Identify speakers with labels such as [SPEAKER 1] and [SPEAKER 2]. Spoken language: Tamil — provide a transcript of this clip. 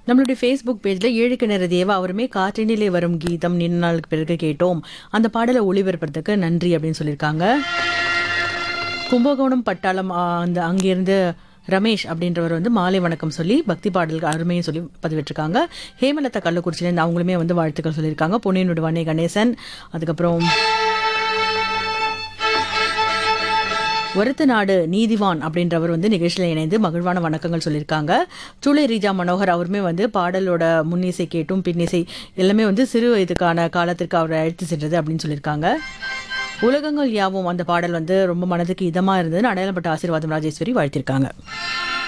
[SPEAKER 1] நம்மளுடைய ஃபேஸ்புக் பேஜில் ஏழு கிணறு தேவா அவருமே காற்றினிலே வரும் கீதம் நீண்ட நாளுக்கு பிறகு கேட்டோம் அந்த பாடலை ஒளிபரப்புறதுக்கு நன்றி அப்படின்னு சொல்லியிருக்காங்க கும்பகோணம் பட்டாளம் ஆ, அந்த அங்கிருந்து ரமேஷ் அப்படின்றவர் வந்து மாலை வணக்கம் சொல்லி பக்தி பாடல்கள் அருமையும் சொல்லி பதிவிட்டிருக்காங்க ஹேமலதா கள்ளக்குறிச்சியிலேருந்து அவங்களுமே வந்து வாழ்த்துக்கள் சொல்லியிருக்காங்க பொன்னியின் வனே கணேசன் அதுக்கப்புறம் வருத்த நாடு நீதிவான் அப்படின்றவர் வந்து நிகழ்ச்சியில் இணைந்து மகிழ்வான வணக்கங்கள் சொல்லியிருக்காங்க சூளை ரீஜா மனோகர் அவருமே வந்து பாடலோட முன்னிசை கேட்டும் பின்னிசை எல்லாமே வந்து சிறு வயதுக்கான காலத்திற்கு அவரை அழைத்து சென்றது அப்படின்னு சொல்லியிருக்காங்க உலகங்கள் யாவும் அந்த பாடல் வந்து ரொம்ப மனதுக்கு இதமாக இருந்ததுன்னு அடையாளப்பட்ட ஆசீர்வாதம் ராஜேஸ்வரி வாழ்த்திருக்காங்க